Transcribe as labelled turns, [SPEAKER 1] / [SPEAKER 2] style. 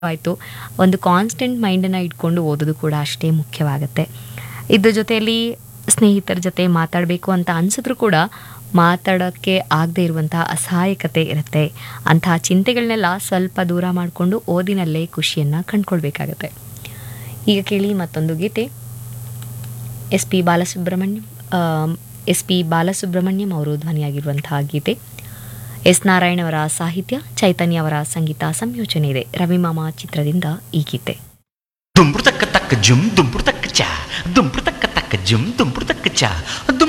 [SPEAKER 1] ಆಯಿತು ಒಂದು ಕಾನ್ಸ್ಟೆಂಟ್ ಮೈಂಡನ್ನು ಇಟ್ಕೊಂಡು ಓದೋದು ಕೂಡ ಅಷ್ಟೇ ಮುಖ್ಯವಾಗುತ್ತೆ ಇದ್ರ ಜೊತೆಯಲ್ಲಿ ಸ್ನೇಹಿತರ ಜೊತೆ ಮಾತಾಡಬೇಕು ಅಂತ ಅನಿಸಿದ್ರು ಕೂಡ ಮಾತಾಡೋಕ್ಕೆ ಆಗದೆ ಇರುವಂತಹ ಅಸಹಾಯಕತೆ ಇರುತ್ತೆ ಅಂತಹ ಚಿಂತೆಗಳನ್ನೆಲ್ಲ ಸ್ವಲ್ಪ ದೂರ ಮಾಡಿಕೊಂಡು ಓದಿನಲ್ಲೇ ಖುಷಿಯನ್ನು ಕಂಡ್ಕೊಳ್ಬೇಕಾಗತ್ತೆ ಈಗ ಕೇಳಿ ಮತ್ತೊಂದು ಗೀತೆ S P Balasubrahmanyam S P Balasubrahmanyam ಅವರು ಧ್ವನಿಯಾಗಿರುವಂತಹ ಗೀತೆ ಎಸ್ ನಾರಾಯಣ್ ಅವರ ಸಾಹಿತ್ಯ ಚೈತನ್ಯ ಅವರ ಸಂಗೀತ ಸಂಯೋಜನೆ ಇದೆ ರವಿಮಾಮ ಚಿತ್ರದಿಂದ ಈ ಗೀತೆ
[SPEAKER 2] ದುಂಬ್ರು ತಕ್ಕ ತಕ್ಕ ಜುಮ್ ದುಂಬ್ರು ತಕ್ಕ ಚ ದುಂಬ್ರು ತಕ್ಕ ತಕ್ಕ ಜುಮ್ ದುಂಬ್ರು ತಕ್ಕ ಚ